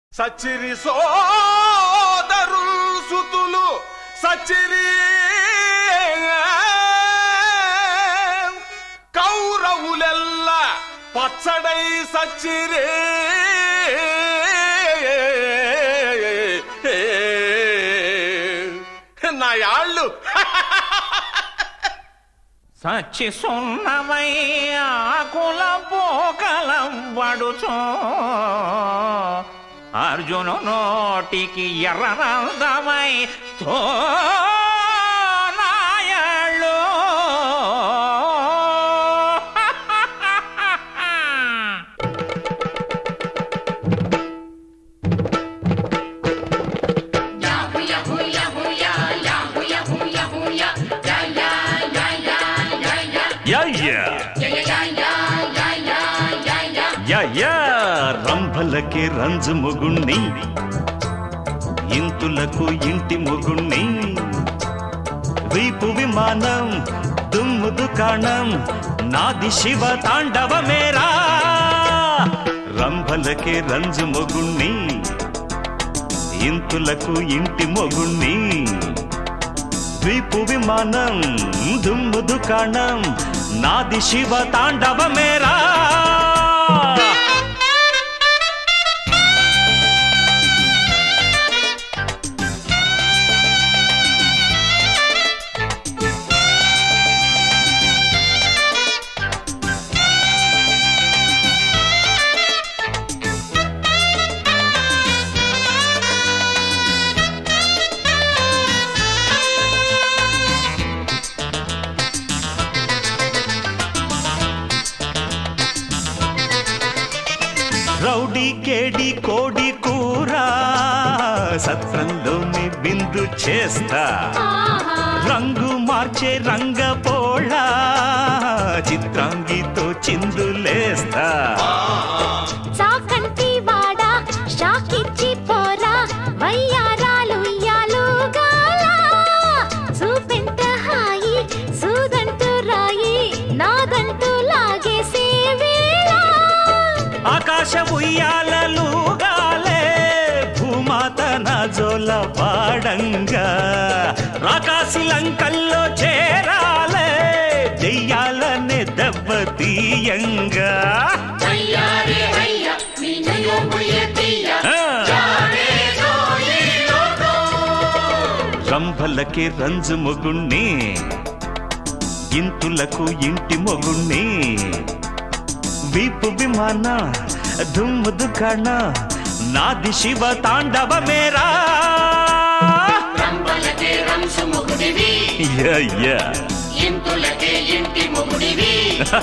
సచ్చిరి సోదరు సుతులు సచ్చిరి కౌరవులెల్ల పచ్చడై సచ్చిరి నా యాళ్ళు సచ్చి సున్నమై ఆకుల పోకలం పడుచో అర్జును నోటికి ఎర్రనందమై తో నాయళ్ళు రంభలకి రంజు మొగుణ్ణి ఇంతులకు ఇంటి మొగుణ్ణి వీపు విమానం దుమ్ము దుకాణం నాది శివ తాండవమేరా రంభలకి రంజు మొగుణ్ణి ఇంతులకు ఇంటి మొగుణ్ణి వీపు విమానం దుమ్ము దుకాణం నాది శివ తాండవమేరా రౌడీ కేడి కోడి కూర సత్రంలోనే బిందు చేస్తా రంగు మార్చే రంగ పోళ చిత్రాంగితో చిందులేస్తా చాకంటి వాడా షాకిచ్చి పోరా వయ్యారాలు ఉయ్యాలుగాల చూపెంత హాయి సూదంటూ రాయి నాదంటూ లాగేసే వేళ ఆకాశ ఉయ్యాలలుగాలే భూమాత నా జోల పాడంగా రాకాసి లంకల్లో చేరాలే దెయ్యాలనే దెబ్బతీయంగా ఆ. రంభలకి రంజు మొగుణ్ణి ఇంతులకు ఇంటి మొగుణ్ణి వీపు విమాన దుమ్ము దుకాణ నాది శివ తాండవ మేరా రంబలకే రంసు మొగుడివి యా, యా. ఇంతులకే ఇంటి మొగుడివి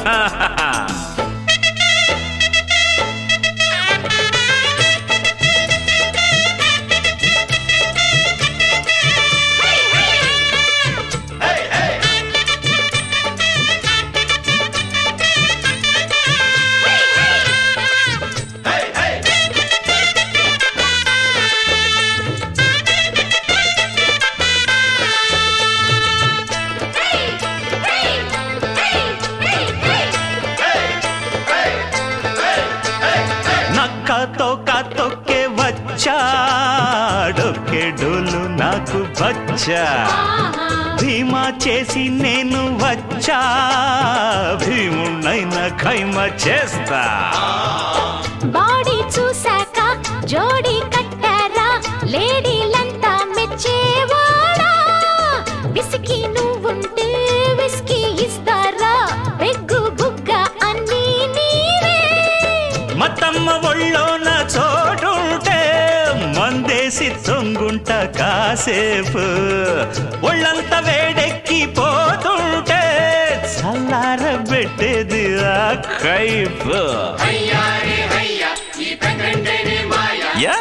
నక్కతో తొక్కే వచ్చా డొక్కే డోలు నాకు వచ్చా భీమా చేసి నేను వచ్చా భీముణ్ణైనా ఖైమ చేస్తా బాడీ చూశాక జోడీ కట్టారా లేడీలంతా మెచ్చేవాడా విసికి నువ్వుంటే విసికి ఇస్తారా పెగ్గు బుగ్గ అన్నీ నీవే మతమ్మ ఒళ్ళోన చోటుంటే మందేసి తొంగుంట కాసేపు ఒళ్ళంతా వేడెక్కి పోతుంటే చల్లార పెట్టేది ఆ కైపు అయ్యారే అయ్యా ఈ పెద్దంటేనే మాయ యా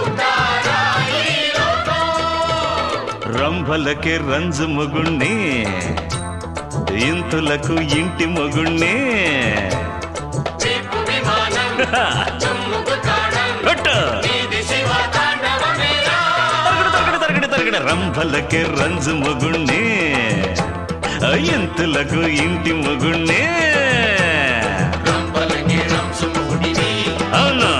రంభలకి రంజు మొగుణ్ణి ఇంతులకు ఇంటి మొగుణ్ణి చెప్పు విమానం దుమ్ముకు కాణం కొట్టు. ఇది శివ తాండవమేరా తరగడు, తరగడు, తరగడు, తరగడు. రంభలకి రంజు మొగుణ్ణి ఇంతులకు ఇంటి మొగుణ్ణి రంబలకే రంసు మొగుడివి అవును